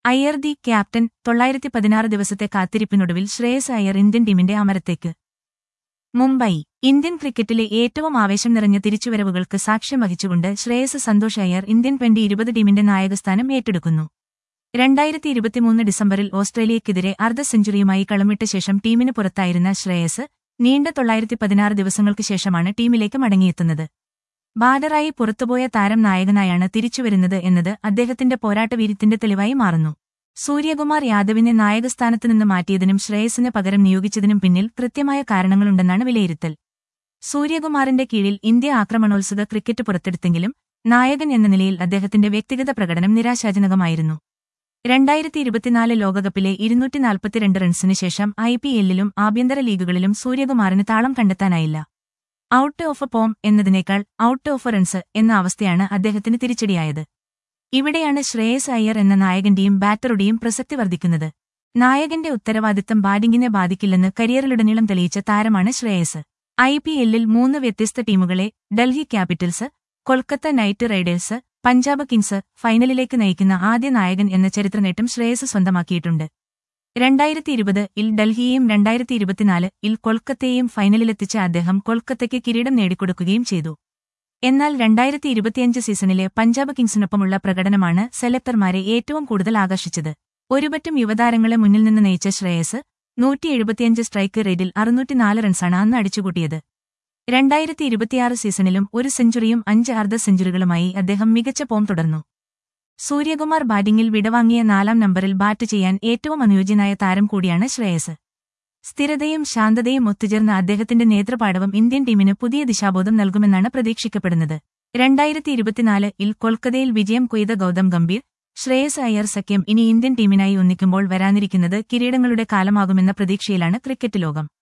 Iyer the captain തൊള്ളായിരത്തി പതിനാറ് ദിവസത്തെ കാത്തിരിപ്പിനൊടുവിൽ ശ്രേയസ് അയ്യർ ഇന്ത്യൻ ടീമിന്റെ അമരത്തേക്ക് മുംബൈ ഇന്ത്യൻ ക്രിക്കറ്റിലെ ഏറ്റവും ആവേശം നിറഞ്ഞ തിരിച്ചുവരവുകൾക്ക് സാക്ഷ്യം വഹിച്ചുകൊണ്ട് ശ്രേയസ് സന്തോഷ് അയ്യർ ഇന്ത്യൻ ട്വന്റി ഇരുപത് ടീമിന്റെ നായകസ്ഥാനം ഏറ്റെടുക്കുന്നു രണ്ടായിരത്തി ഇരുപത്തിമൂന്ന് ഡിസംബറിൽ ഓസ്ട്രേലിയക്കെതിരെ അർദ്ധ സെഞ്ചുറിയുമായി കളമിട്ട ശേഷം ടീമിന് പുറത്തായിരുന്ന ശ്രേയസ് നീണ്ട തൊള്ളായിരത്തി പതിനാറ് ദിവസങ്ങൾക്ക് ശേഷമാണ് ടീമിലേക്ക് മടങ്ങിയെത്തുന്നത് ബാദറായി പുറത്തുപോയ താരം നായകനായാണ് തിരിച്ചുവരുന്നത് എന്നത് അദ്ദേഹത്തിന്റെ പോരാട്ടവീര്യത്തിന്റെ തെളിവായി മാറുന്നു സൂര്യകുമാർ യാദവിനെ നായകസ്ഥാനത്ത് നിന്ന് മാറ്റിയതിനും ശ്രേയസിന് പകരം നിയോഗിച്ചതിനും പിന്നിൽ കൃത്യമായ കാരണങ്ങളുണ്ടെന്നാണ് വിലയിരുത്തൽ സൂര്യകുമാറിന്റെ കീഴിൽ ഇന്ത്യ ആക്രമണോത്സുക ക്രിക്കറ്റ് പുറത്തെടുത്തെങ്കിലും നായകൻ എന്ന നിലയിൽ അദ്ദേഹത്തിന്റെ വ്യക്തിഗത പ്രകടനം നിരാശാജനകമായിരുന്നു രണ്ടായിരത്തി ഇരുപത്തിനാല് ലോകകപ്പിലെ ഇരുന്നൂറ്റി നാൽപ്പത്തിരണ്ട് റൺസിന് ശേഷം ഐ പി എല്ലിലും ആഭ്യന്തര ലീഗുകളിലും സൂര്യകുമാറിന് താളം കണ്ടെത്താനായില്ല ഔട്ട് ഓഫ് പോം എന്നതിനേക്കാൾ ഔട്ട് ഓഫ് റൺസ് എന്ന അവസ്ഥയാണ് അദ്ദേഹത്തിന് തിരിച്ചടിയായത് ഇവിടെയാണ് ശ്രേയസ് അയ്യർ എന്ന നായകന്റെയും ബാറ്ററുടെയും പ്രസക്തി വർദ്ധിക്കുന്നത് നായകന്റെ ഉത്തരവാദിത്തം ബാറ്റിംഗിനെ ബാധിക്കില്ലെന്ന് കരിയറിലുടനീളം തെളിയിച്ച താരമാണ് ശ്രേയസ് ഐ പി എല്ലിൽ മൂന്ന് വ്യത്യസ്ത ടീമുകളെ Delhi Capitals Kolkata Knight Riders Punjab Kings ഫൈനലിലേക്ക് നയിക്കുന്ന ആദ്യ നായകൻ എന്ന ചരിത്രനേട്ടം ശ്രേയസ് സ്വന്തമാക്കിയിട്ടുണ്ട് രണ്ടായിരത്തി ഇരുപത് ഇൽ ഡൽഹിയെയും രണ്ടായിരത്തി ഇരുപത്തിനാല് ഇൽ കൊൽക്കത്തയെയും ഫൈനലിലെത്തിച്ച അദ്ദേഹം കൊൽക്കത്തയ്ക്ക് കിരീടം നേടിക്കൊടുക്കുകയും ചെയ്തു എന്നാൽ രണ്ടായിരത്തി ഇരുപത്തിയഞ്ച് സീസണിലെ പഞ്ചാബ് കിങ്സിനൊപ്പമുള്ള പ്രകടനമാണ് സെലക്ടർമാരെ ഏറ്റവും കൂടുതൽ ആകർഷിച്ചത് ഒരുപറ്റം യുവതാരങ്ങളെ മുന്നിൽ നിന്ന് നയിച്ച ശ്രേയസ് നൂറ്റി എഴുപത്തിയഞ്ച് സ്ട്രൈക്ക് റേറ്റിൽ അറുന്നൂറ്റിനാല് റൺസാണ് അന്ന് അടിച്ചുകൂട്ടിയത് രണ്ടായിരത്തി ഇരുപത്തിയാറ് സീസണിലും ഒരു സെഞ്ചുറിയും അഞ്ച് അർദ്ധ സെഞ്ചുറികളുമായി അദ്ദേഹം മികച്ച പോം തുടർന്നു സൂര്യകുമാർ ബാറ്റിംഗിൽ വിടവാങ്ങിയ നാലാം നമ്പറിൽ ബാറ്റ് ചെയ്യാൻ ഏറ്റവും അനുയോജ്യനായ താരം കൂടിയാണ് ശ്രേയസ് സ്ഥിരതയും ശാന്തതയും ഒത്തുചേർന്ന അദ്ദേഹത്തിന്റെ നേതൃപാടവം ഇന്ത്യൻ ടീമിന് പുതിയ ദിശാബോധം നൽകുമെന്നാണ് പ്രതീക്ഷിക്കപ്പെടുന്നത് രണ്ടായിരത്തി ഇരുപത്തിനാല് ഇൽ കൊൽക്കത്തയിൽ വിജയം കൊയ്ത ഗൗതം ഗംഭീർ ശ്രേയസ് അയ്യർ സഖ്യം ഇനി ഇന്ത്യൻ ടീമിനായി ഒന്നിക്കുമ്പോൾ വരാനിരിക്കുന്നത് കിരീടങ്ങളുടെ കാലമാകുമെന്ന പ്രതീക്ഷയിലാണ് ക്രിക്കറ്റ് ലോകം